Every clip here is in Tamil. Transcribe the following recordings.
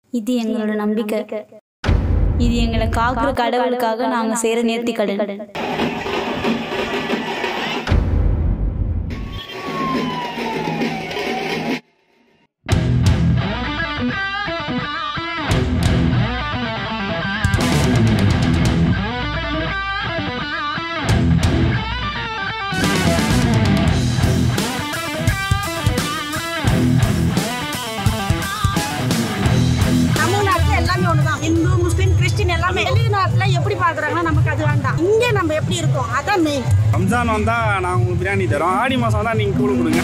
இது எங்களோட நம்பிக்கை இது எங்களை காக்குற கடவுளுக்காக நாங்க செய்யற நேர்த்தி கடன் தமிழ்நாட்டுல எல்லாமே ஒண்ணுதான் இந்து முஸ்லீம் கிறிஸ்டின் எல்லாமே வெளிநாட்டுல எப்படி பாக்குறாங்கன்னா நமக்கு அது வேண்டாம் இங்க நம்ம எப்படி இருக்கோம் அதான் மெயின் ரம்ஜான் வந்தால் நாங்கள் உங்களுக்கு பிரியாணி தரோம் ஆடி மாதம் வந்தால் நீங்கள் கூழ் கொடுங்க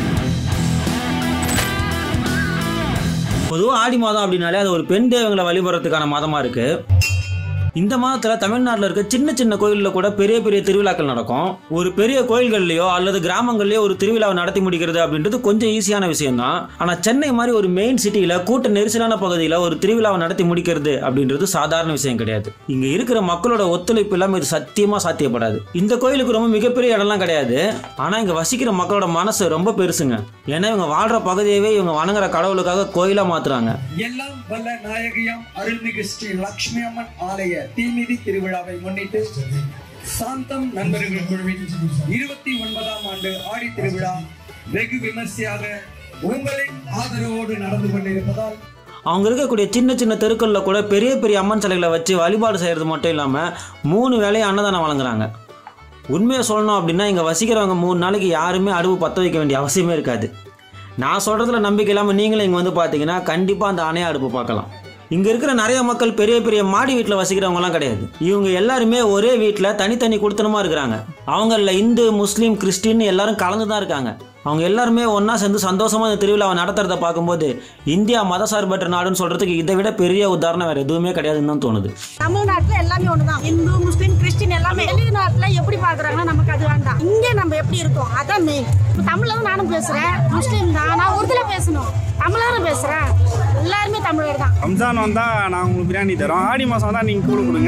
பொதுவாக ஆடி மாதம் அப்படின்னாலே அது ஒரு பெண் தெய்வங்களை வழிபடுறதுக்கான மாதமாக இருக்குது இந்த மாதத்தில் தமிழ்நாட்டில் இருக்க சின்ன சின்ன கோயிலில் கூட பெரிய பெரிய திருவிழாக்கள் நடக்கும் ஒரு பெரிய கோயில்கள்லையோ அல்லது கிராமங்கள்லையோ ஒரு திருவிழாவை நடத்தி முடிக்கிறது அப்படின்றது கொஞ்சம் ஈஸியான விஷயம்தான் ஆனால் சென்னை மாதிரி ஒரு மெயின் சிட்டியில் கூட்ட நெரிசலான பகுதியில் ஒரு திருவிழாவை நடத்தி முடிக்கிறது அப்படின்றது சாதாரண விஷயம் கிடையாது இங்கே இருக்கிற மக்களோட ஒத்துழைப்பு இல்லாமல் இது சத்தியமாக சாத்தியப்படாது இந்த கோயிலுக்கு ரொம்ப மிகப்பெரிய இடம்லாம் கிடையாது ஆனால் இங்கே வசிக்கிற மக்களோட மனசு ரொம்ப பெருசுங்க ஏன்னா இவங்க வாழ்கிற பகுதியவே இவங்க வணங்குற கடவுளுக்காக கோயிலாக மாற்றுறாங்க எல்லாம் வல்ல நாயகியாம் அருள்மிகு ஸ்ரீ லக்ஷ்மி அம்மன் ஆலய தீமிதி திருவிழாவை முன்னிட்டு சாந்தம் நண்பர்கள் குழுவின் இருபத்தி ஒன்பதாம் ஆண்டு ஆடி திருவிழா வெகு விமர்சையாக உங்களின் ஆதரவோடு நடந்து கொண்டிருப்பதால் அவங்க இருக்கக்கூடிய சின்ன சின்ன தெருக்களில் கூட பெரிய பெரிய அம்மன் சிலைகளை வச்சு வழிபாடு செய்கிறது மட்டும் இல்லாமல் மூணு வேளையும் அன்னதானம் வழங்குறாங்க உண்மையை சொல்லணும் அப்படின்னா இங்கே வசிக்கிறவங்க மூணு நாளைக்கு யாருமே அடுப்பு பற்ற வைக்க வேண்டிய அவசியமே இருக்காது நான் சொல்கிறதுல நம்பிக்கை இல்லாமல் நீங்களும் இங்கே வந்து பார்த்தீங்கன்னா கண்டிப்பாக அந்த அணைய அடுப்பு பார்க்கலாம் இங்கே இருக்கிற நிறைய மக்கள் பெரிய பெரிய மாடி வீட்டில் வசிக்கிறவங்கலாம் கிடையாது இவங்க எல்லாருமே ஒரே வீட்டில் தனித்தனி குடுத்தனமா இருக்கிறாங்க அவங்களில் இந்து முஸ்லீம் கிறிஸ்டின் எல்லாரும் கலந்து தான் இருக்காங்க அவங்க எல்லாருமே ஒன்றா சேர்ந்து சந்தோஷமாக இந்த திருவிழாவை நடத்துறத பார்க்கும்போது இந்தியா மதசார்பற்ற நாடுன்னு சொல்கிறதுக்கு இதை விட பெரிய உதாரணம் வேறு எதுவுமே கிடையாதுன்னு தான் தோணுது தமிழ்நாட்டுல எல்லாமே ஒண்ணுதான் இந்து முஸ்லீம் கிறிஸ்டின் எல்லாமே வெளிநாட்டுல எப்படி பாக்குறாங்கன்னா நமக்கு அது வேண்டாம் இங்க நம்ம எப்படி இருக்கோம் அதான் மெயின் இப்ப தமிழ்ல தான் நானும் பேசுறேன் முஸ்லீம் தான் நான் உருதுல பேசணும் தமிழ்ல தான் பேசுறேன் எல்லாருமே தமிழர் தான் ரம்ஜான் வந்தால் நாங்கள் உங்களுக்கு பிரியாணி தரோம் ஆடி மாதம் வந்தால் நீங்கள் கூழ் கொடுங்க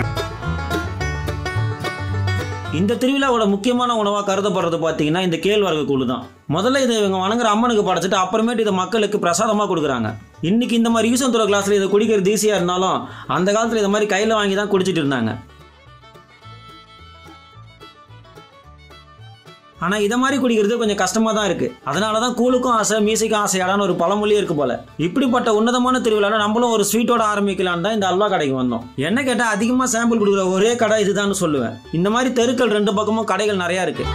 இந்த திருவிழாவோட முக்கியமான உணவாக கருதப்படுறது பார்த்தீங்கன்னா இந்த கேழ்வரகு கூழ் தான் முதல்ல இதை இவங்க வணங்குற அம்மனுக்கு படைச்சிட்டு அப்புறமேட்டு இதை மக்களுக்கு பிரசாதமாக கொடுக்குறாங்க இன்னைக்கு இந்த மாதிரி ஈசந்துற கிளாஸில் இதை குடிக்கிறது ஈஸியாக இருந்தாலும் அந்த காலத்தில் இதை மாதிரி கையில் வாங்கி தான் குடிச்சிட்டு இருந்தாங்க ஆனால் இதை மாதிரி குடிக்கிறது கொஞ்சம் கஷ்டமாக தான் இருக்குது அதனால தான் கூழுக்கும் ஆசை மீசைக்கும் ஆசையாடான்னு ஒரு பழமொழியே இருக்குது போல இப்படிப்பட்ட உன்னதமான திருவிழாவில் நம்மளும் ஒரு ஸ்வீட்டோட ஆரம்பிக்கலான்னு தான் இந்த அல்வா கடைக்கு வந்தோம் என்ன கேட்டால் அதிகமாக சாம்பிள் கொடுக்குற ஒரே கடை இதுதான்னு சொல்லுவேன் இந்த மாதிரி தெருக்கள் ரெண்டு பக்கமும் கடைகள் நிறையா இருக்குது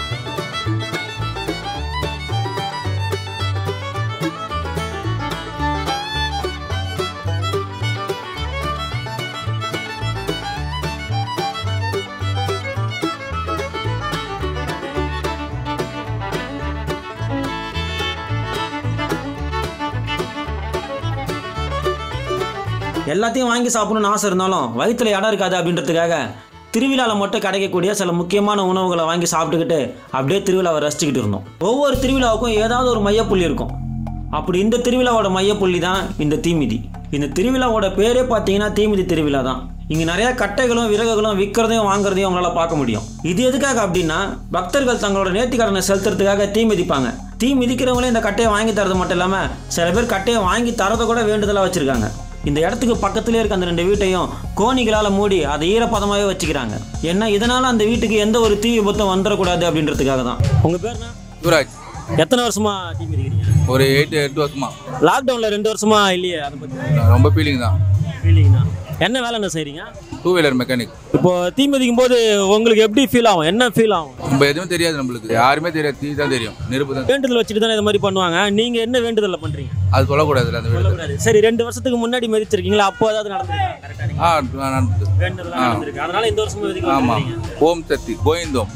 எல்லாத்தையும் வாங்கி சாப்பிடணும்னு ஆசை இருந்தாலும் வயிற்றுல இடம் இருக்காது அப்படின்றதுக்காக திருவிழாவில் மட்டும் கிடைக்கக்கூடிய சில முக்கியமான உணவுகளை வாங்கி சாப்பிட்டுக்கிட்டு அப்படியே திருவிழாவை ரசிச்சுக்கிட்டு இருந்தோம் ஒவ்வொரு திருவிழாவுக்கும் ஏதாவது ஒரு மையப்புள்ளி இருக்கும் அப்படி இந்த திருவிழாவோட மையப்புள்ளி தான் இந்த தீமிதி இந்த திருவிழாவோட பேரே பார்த்தீங்கன்னா தீமிதி திருவிழா தான் இங்கே நிறைய கட்டைகளும் விறகுகளும் விற்கிறதையும் வாங்குறதையும் உங்களால் பார்க்க முடியும் இது எதுக்காக அப்படின்னா பக்தர்கள் தங்களோட நேர்த்திக்கடனை செலுத்துறதுக்காக தீ மிதிப்பாங்க தீ மிதிக்கிறவங்களே இந்த கட்டையை வாங்கி தரது மட்டும் இல்லாமல் சில பேர் கட்டையை வாங்கி தரதை கூட வேண்டுதலாக வச்சுருக்காங்க இந்த இடத்துக்கு பக்கத்துலேயே இருக்க அந்த ரெண்டு வீட்டையும் கோணிகளால் மூடி அதை ஈரப்பதமாகவே வச்சுக்கிறாங்க ஏன்னா இதனால் அந்த வீட்டுக்கு எந்த ஒரு தீ விபத்தும் வந்துடக்கூடாது அப்படின்றதுக்காக தான் உங்கள் பேர்னா யுவராஜ் எத்தனை வருஷமா டீ மிதிக்கிறீங்க ஒரு எயிட் எட்டு வருஷமா லாக்டவுனில் ரெண்டு வருஷமா இல்லையே அதை பற்றி ரொம்ப ஃபீலிங் தான் ஃபீலிங்னா என்ன வேலை என்ன செய்கிறீங்க டூ வீலர் மெக்கானிக் இப்போ தீ மிதிக்கும் போது உங்களுக்கு எப்படி ஃபீல் ஆகும் என்ன ஃபீல் ஆகும் நம்ம எதுவும் தெரியாது நம்மளுக்கு யாருமே தெரியாது தீ தான் தெரியும் நெருப்பு தான் வேண்டுதல் வச்சுட்டு தானே இது மாதிரி பண்ணுவாங்க நீங்கள் என்ன வேண்டுதலில் பண்ணுறீங்க அது சொல்லக்கூடாது அந்த வீடு சொல்லக்கூடாது சரி ரெண்டு வருஷத்துக்கு முன்னாடி மிதிச்சிருக்கீங்களா அப்போ ஏதாவது நடந்திருக்கா கரெக்டாக ஆ நடந்தது வேண்டுதல் ஆ. நடந்திருக்கு அதனால இந்த வருஷமும் விதிக்க ஆமாம் வந்துருக்கீங்க. ஓம் சக்தி கோவிந்தோம்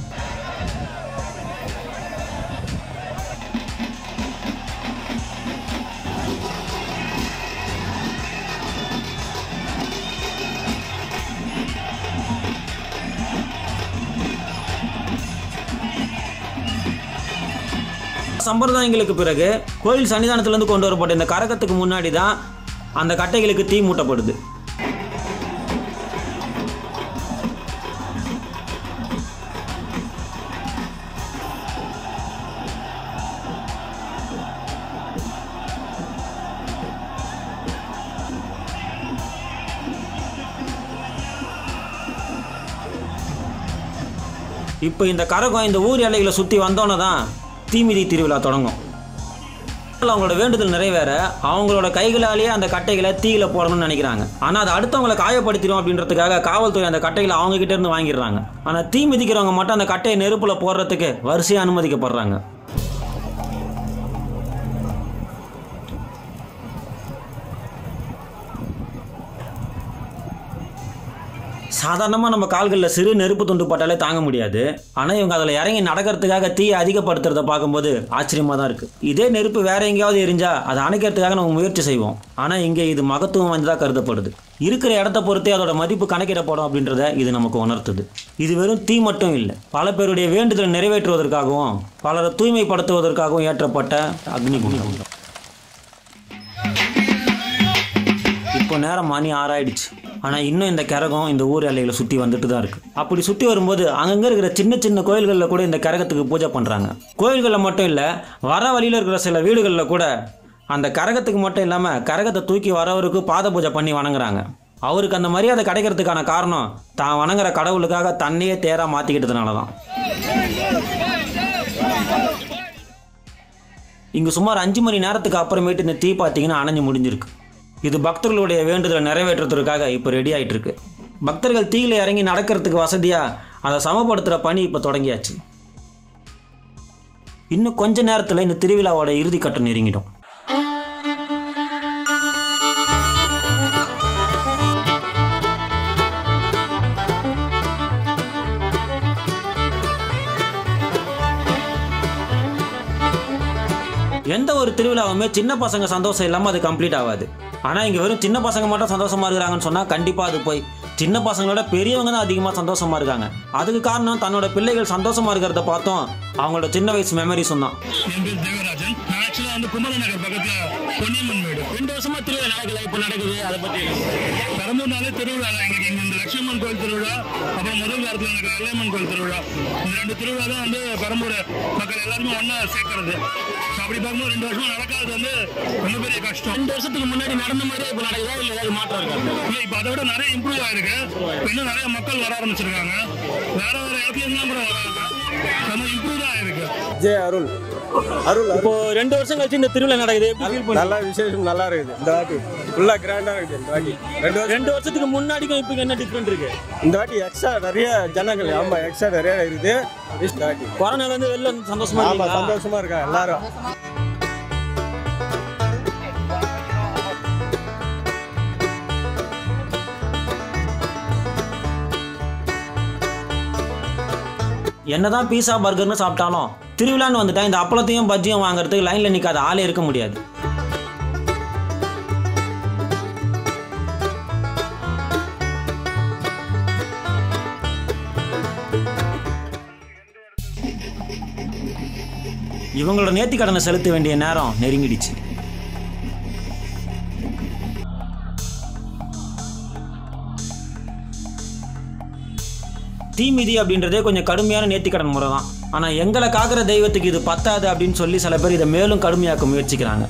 சம்பிரதாயங்களுக்கு பிறகு கோயில் சன்னிதானத்திலேருந்து கொண்டு வரப்பட்ட இந்த கரகத்துக்கு முன்னாடி தான் அந்த கட்டைகளுக்கு தீ மூட்டப்படுது இப்போ இந்த கரகம் இந்த ஊர் எல்லைகளை சுற்றி வந்தோன்னே தான் தீமிதி திருவிழா தொடங்கும் அவங்களோட வேண்டுதல் நிறைவேற அவங்களோட கைகளாலேயே அந்த கட்டைகளை தீயில போடணும்னு நினைக்கிறாங்க ஆனால் அது அடுத்தவங்களை காயப்படுத்திடும் அப்படின்றதுக்காக காவல்துறை அந்த கட்டைகளை அவங்க கிட்ட இருந்து வாங்கிடுறாங்க ஆனால் தீ மிதிக்கிறவங்க மட்டும் அந்த கட்டையை நெருப்புல போடுறதுக்கு வரிசையாக அனுமதிக்கப்படுறாங்க சாதாரணமாக நம்ம கால்களில் சிறு நெருப்பு துண்டு பட்டாலே தாங்க முடியாது ஆனால் இவங்க அதில் இறங்கி நடக்கிறதுக்காக தீயை அதிகப்படுத்துறத பார்க்கும்போது ஆச்சரியமாக தான் இருக்குது இதே நெருப்பு வேற எங்கேயாவது எரிஞ்சா அதை அணைக்கிறதுக்காக நம்ம முயற்சி செய்வோம் ஆனால் இங்கே இது மகத்துவம் வாய்ந்ததாக கருதப்படுது இருக்கிற இடத்த பொறுத்தே அதோட மதிப்பு கணக்கிடப்படும் அப்படின்றத இது நமக்கு உணர்த்துது இது வெறும் தீ மட்டும் இல்லை பல பேருடைய வேண்டுதலை நிறைவேற்றுவதற்காகவும் பலரை தூய்மைப்படுத்துவதற்காகவும் ஏற்றப்பட்ட அக்னி குண்டம் இப்போ நேரம் மணி ஆறாயிடுச்சு ஆனால் இன்னும் இந்த கரகம் இந்த ஊர் எல்லைகளை சுற்றி வந்துட்டு தான் இருக்குது அப்படி சுற்றி வரும்போது அங்கங்கே இருக்கிற சின்ன சின்ன கோயில்களில் கூட இந்த கரகத்துக்கு பூஜை பண்ணுறாங்க கோயில்களில் மட்டும் இல்லை வர வழியில் இருக்கிற சில வீடுகளில் கூட அந்த கரகத்துக்கு மட்டும் இல்லாமல் கரகத்தை தூக்கி வரவருக்கு பாத பூஜை பண்ணி வணங்குறாங்க அவருக்கு அந்த மரியாதை கிடைக்கிறதுக்கான காரணம் தான் வணங்குற கடவுளுக்காக தன்னையே தேரா மாற்றிக்கிட்டதுனால தான் இங்கு சுமார் அஞ்சு மணி நேரத்துக்கு அப்புறமேட்டு இந்த தீ பார்த்தீங்கன்னா அணைஞ்சு முடிஞ்சிருக்கு இது பக்தர்களுடைய வேண்டுதலை நிறைவேற்றுறதுக்காக இப்போ ரெடி ஆயிட்டு இருக்கு பக்தர்கள் தீயில இறங்கி நடக்கிறதுக்கு வசதியாக அதை சமப்படுத்துகிற பணி இப்போ தொடங்கியாச்சு இன்னும் கொஞ்ச நேரத்தில் இந்த திருவிழாவோட இறுதி கட்டம் நெருங்கிடும் எந்த ஒரு திருவிழாவுமே சின்ன பசங்க சந்தோஷம் இல்லாமல் அது கம்ப்ளீட் ஆகாது ஆனால் இங்கே வெறும் சின்ன பசங்க மட்டும் சந்தோஷமா இருக்கிறாங்கன்னு சொன்னால் கண்டிப்பாக அது போய் சின்ன பசங்களோட பெரியவங்க தான் அதிகமாக சந்தோஷமா இருக்காங்க அதுக்கு காரணம் தன்னோட பிள்ளைகள் சந்தோஷமா இருக்கிறத பார்த்தோம் அவங்களோட சின்ன வயசு மெமரிஸும் தான் என் பேர் தேவராஜன் நான் ஆக்சுவலாக வந்து குமர நகர் பக்கத்தில் பொன்னியம்மன் வீடு ரெண்டு வருஷமா திருவிழா நடக்கல இப்போ நடக்குது அதை பற்றி பெரம்பூர்னாலே திருவிழா தான் எங்களுக்கு இங்கே இந்த லட்சுமணன் கோயில் திருவிழா அப்புறம் முதல் வாரத்தில் நடக்கிற வெள்ளையம்மன் கோயில் திருவிழா இந்த ரெண்டு திருவிழா தான் வந்து பெரம்பூர் மக்கள் எல்லாருமே ஒன்றா சேர்க்கறது So அப்படி பார்க்கும்போது ரெண்டு வருஷமா நடக்காதது வந்து ரொம்ப பெரிய கஷ்டம் ரெண்டு வருஷத்துக்கு முன்னாடி நடந்த மாதிரியே இப்போ நடக்குதா இல்லை ஏதாவது மாற்றம் இருக்கா இல்லை இப்போ அதை விட நிறைய இம்ப்ரூவ் ஆயிருக்கு இப்போ இன்னும் நிறைய மக்கள் வர ஆரம்பிச்சிருக்காங்க வேற வேற இடத்துல இருந்தாலும் கூட வராங்க ரொம்ப இம்ப்ரூவ் தான் ஆயிருக்கு ஜே அருள் அருள் இப்போ ரெண்டு வருஷம் கழிச்சு இந்த திருவிழா நடக்குது எப்படி feel பண்றீங்க? நல்லா விசேஷம் நல்லா இருக்குது இந்த வாட்டி ஃபுல்லா கிராண்டா இருக்குது இந்த வாட்டி ரெண்டு வருஷம் ரெண்டு வருஷத்துக்கு முன்னாடிக்கும் இப்போ என்ன டிஃப்ரெண்ட் இருக்கு இந்த வாட்டி எக்ஸ்ட்ரா நிறைய ஜனங்கள் ஆமா எக்ஸ்ட்ரா நிறைய இருக்குது இந்த வாட்டி கொரோனால இருந்து வெளில வந்து சந்தோஷமா ஆமா இருக்கீங்களா? சந்தோஷமா இருக்கா எல்லாரும் என்னதான் பீஸா பர்கர்னு சாப்பிட்டாலும் திருவிழான்னு வந்துட்டா இந்த அப்பளத்தையும் பஜ்ஜியும் வாங்குறதுக்கு லைன்ல நிக்காத ஆளே இருக்க முடியாது இவங்களோட நேர்த்தி கடனை செலுத்த வேண்டிய நேரம் நெருங்கிடுச்சு தீமிதி அப்படின்றதே கொஞ்சம் கடுமையான நேர்த்திக்கடன் முறை தான் ஆனால் எங்களை காக்கிற தெய்வத்துக்கு இது பத்தாது அப்படின்னு சொல்லி சில பேர் இதை மேலும் கடுமையாக்க முயற்சிக்கிறாங்க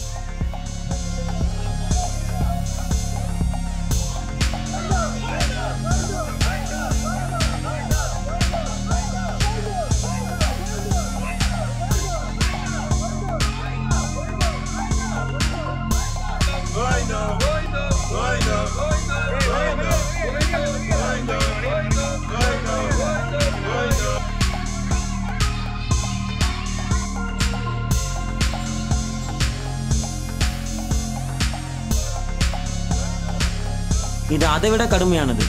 இது அதை விட கடுமையானது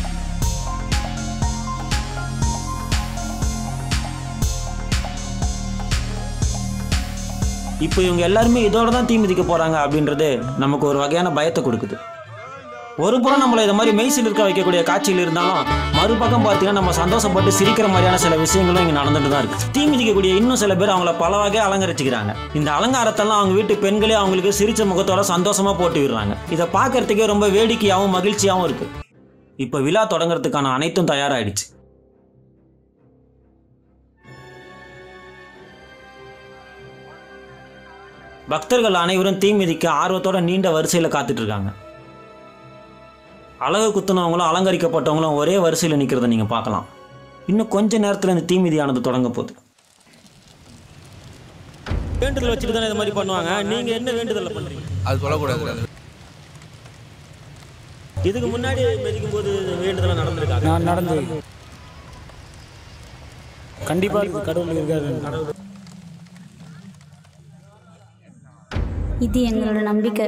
இப்போ இவங்க எல்லாருமே இதோட தான் தீ மிதிக்க போறாங்க அப்படின்றது நமக்கு ஒரு வகையான பயத்தை கொடுக்குது ஒரு புறம் நம்மளை இந்த மாதிரி மெய்சில் இருக்க வைக்கக்கூடிய காட்சிகள் இருந்தாலும் மறுபக்கம் பார்த்தீங்கன்னா நம்ம சந்தோஷப்பட்டு சிரிக்கிற மாதிரியான சில விஷயங்களும் இங்கே நடந்துட்டு தான் இருக்கு தீ மிதிக்கக்கூடிய இன்னும் சில பேர் அவங்கள பல வகையாக அலங்கரிச்சுக்கிறாங்க இந்த அலங்காரத்தெல்லாம் அவங்க வீட்டு பெண்களே அவங்களுக்கு சிரிச்ச முகத்தோட சந்தோஷமா போட்டு விடுறாங்க இதை பார்க்கறதுக்கே ரொம்ப வேடிக்கையாகவும் மகிழ்ச்சியாகவும் இருக்கு இப்போ விழா தொடங்குறதுக்கான அனைத்தும் தயாராகிடுச்சு பக்தர்கள் அனைவரும் தீ மிதிக்க ஆர்வத்தோட நீண்ட வரிசையில் காத்துட்டு இருக்காங்க அழகு குத்துனவங்களும் அலங்கரிக்கப்பட்டவங்களும் ஒரே வரிசையில் நிற்கிறத நீங்கள் பார்க்கலாம் இன்னும் கொஞ்ச நேரத்தில் இந்த தீமிதியானது தொடங்க போகுது வேண்டுதல் வச்சுட்டு தானே இது மாதிரி பண்ணுவாங்க நீங்கள் என்ன வேண்டுதல் பண்ணுறீங்க அது சொல்லக்கூடாது அது இதுக்கு முன்னாடி மெதிக்கும் போது வேண்டுதல் நடந்திருக்காங்க நான் நடந்தது கண்டிப்பா இருக்கு கடவுள் இருக்காரு இது எங்களோட நம்பிக்கை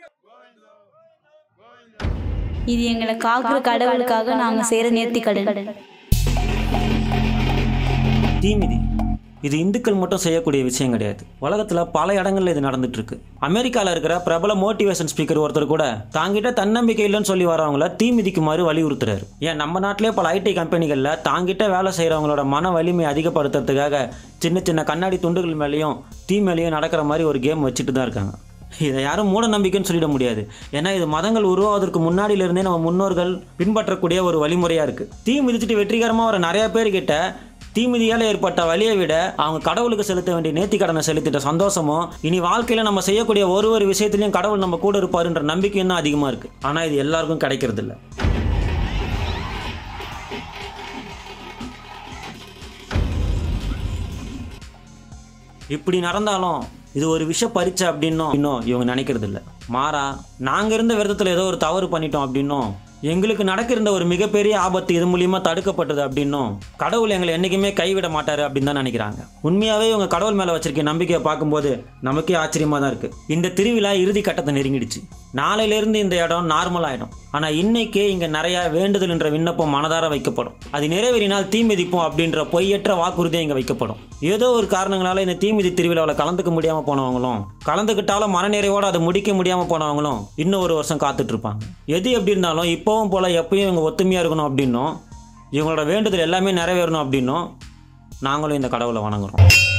இது எங்களை காக்குற கடவுளுக்காக நாங்க செய்யற நேர்த்தி கடன் தீமிதி இது இந்துக்கள் மட்டும் செய்யக்கூடிய விஷயம் கிடையாது உலகத்தில் பல இடங்கள்ல இது நடந்துட்டு இருக்கு அமெரிக்காவில் இருக்கிற பிரபல மோட்டிவேஷன் ஸ்பீக்கர் ஒருத்தர் கூட தாங்கிட்ட தன்னம்பிக்கை இல்லைன்னு சொல்லி வரவங்கள தீமிதிக்குமாறு வலியுறுத்துறாரு ஏன் நம்ம நாட்டிலே பல ஐடி கம்பெனிகளில் தாங்கிட்ட வேலை செய்கிறவங்களோட மன வலிமை அதிகப்படுத்துறதுக்காக சின்ன சின்ன கண்ணாடி துண்டுகள் மேலேயும் தீ மேலேயும் நடக்கிற மாதிரி ஒரு கேம் வச்சுட்டு தான் இருக்காங்க இதை யாரும் மூட நம்பிக்கைன்னு சொல்லிட முடியாது ஏன்னா இது மதங்கள் உருவாவதற்கு முன்னாடியிலிருந்தே நம்ம முன்னோர்கள் பின்பற்றக்கூடிய ஒரு வழிமுறையாக இருக்குது தீ மிதிச்சுட்டு வெற்றிகரமாக வர நிறைய பேர்கிட்ட தீமிதியால் ஏற்பட்ட வலியை விட அவங்க கடவுளுக்கு செலுத்த வேண்டிய நேர்த்தி கடனை செலுத்திட்ட சந்தோஷமும் இனி வாழ்க்கையில் நம்ம செய்யக்கூடிய ஒரு ஒரு விஷயத்துலையும் கடவுள் நம்ம கூட இருப்பாருன்ற நம்பிக்கையும் தான் அதிகமாக இருக்குது ஆனால் இது எல்லாருக்கும் கிடைக்கிறது இல்ல இப்படி நடந்தாலும் இது ஒரு விஷ பரீட்சை அப்படின்னும் இன்னும் இவங்க நினைக்கிறது இல்லை மாறா நாங்கள் இருந்த விரதத்தில் ஏதோ ஒரு தவறு பண்ணிட்டோம் அப்படின்னும் எங்களுக்கு நடக்கிருந்த ஒரு மிகப்பெரிய ஆபத்து இது மூலியமா தடுக்கப்பட்டது அப்படின்னும் கடவுள் எங்களை என்றைக்குமே கைவிட மாட்டாரு அப்படின்னு தான் நினைக்கிறாங்க உண்மையாகவே இவங்க கடவுள் மேலே வச்சிருக்க நம்பிக்கையை பார்க்கும்போது நமக்கே ஆச்சரியமாக தான் இருக்குது இந்த திருவிழா இறுதி கட்டத்தை நெருங்கிடுச்சு நாளையிலேருந்து இந்த இடம் நார்மல் ஆகிடும் ஆனால் இன்னைக்கே இங்கே நிறைய வேண்டுதல் என்ற விண்ணப்பம் மனதார வைக்கப்படும் அது நிறைவேறினால் தீ மிதிப்போம் அப்படின்ற பொய்யற்ற வாக்குறுதி இங்கே வைக்கப்படும் ஏதோ ஒரு காரணங்களால இந்த தீமிதி திருவிழாவில் கலந்துக்க முடியாமல் போனவங்களும் கலந்துக்கிட்டாலும் மனநிறைவோடு அதை முடிக்க முடியாமல் போனவங்களும் இன்னும் ஒரு வருஷம் காத்துட்டு இருப்பாங்க எது எப்படி இருந்தாலும் இப்போவும் போல் எப்பயும் இவங்க ஒத்துமையாக இருக்கணும் அப்படின்னும் இவங்களோட வேண்டுதல் எல்லாமே நிறைவேறணும் அப்படின்னும் நாங்களும் இந்த கடவுளை வணங்குறோம்